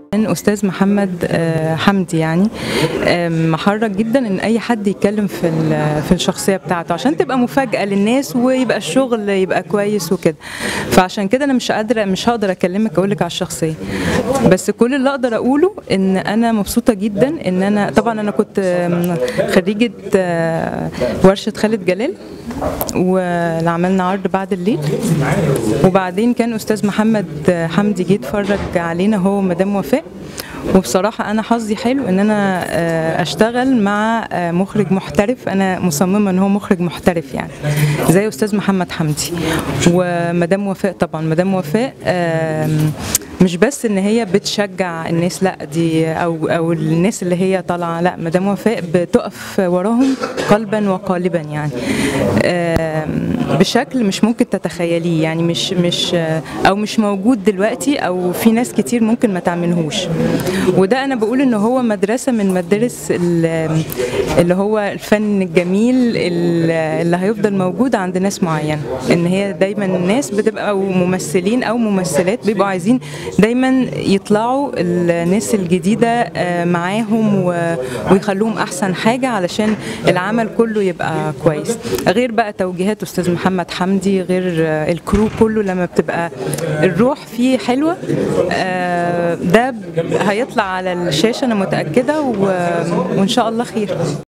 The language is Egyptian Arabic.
استاذ محمد آه، حمدي يعني آه، محرج جدا ان اي حد يتكلم في ال- في الشخصيه بتاعته عشان تبقى مفاجاه للناس ويبقى الشغل يبقى كويس وكده فعشان كده انا مش قادره مش هقدر اكلمك اقول لك على الشخصيه بس كل اللي اقدر اقوله ان انا مبسوطه جدا ان انا طبعا انا كنت آم، خريجه آه، ورشه خالد جلال واللي عملنا عرض بعد الليل وبعدين كان استاذ محمد حمدي جه اتفرج علينا هو ومدام وفاء وبصراحة أنا حظي حلو إن أنا آه، أشتغل مع آه، مخرج محترف أنا مصممة إن هو مخرج محترف يعني زي أستاذ محمد حمدي ومدام وفاء طبعا مدام وفاء آم، مش بس ان هي بتشجع الناس لا دي او او الناس اللي هي طالعه لا مدام وفاء بتقف وراهم قلبا وقالبا يعني آم، بشكل مش ممكن تتخيليه يعني مش مش آه، او مش موجود دلوقتي او في ناس كتير ممكن ما تعملهوش وده انا بقول ان هو مدرسه من مدارس ال- اللي هو الفن الجميل ال- اللي هيفضل موجود عند ناس معينه ان هي دايما الناس بتبقى أو ممثلين او ممثلات بيبقوا عايزين دايما يطلعوا الناس الجديده آه، معاهم و- ويخلوهم احسن حاجه علشان العمل كله يبقى كويس غير بقى توجيهات استاذ محمد حمدي غير آه، الكرو كله لما بتبقى الروح فيه حلوه آه، ده هيطلع على الشاشه انا متاكده و- وان شاء الله خير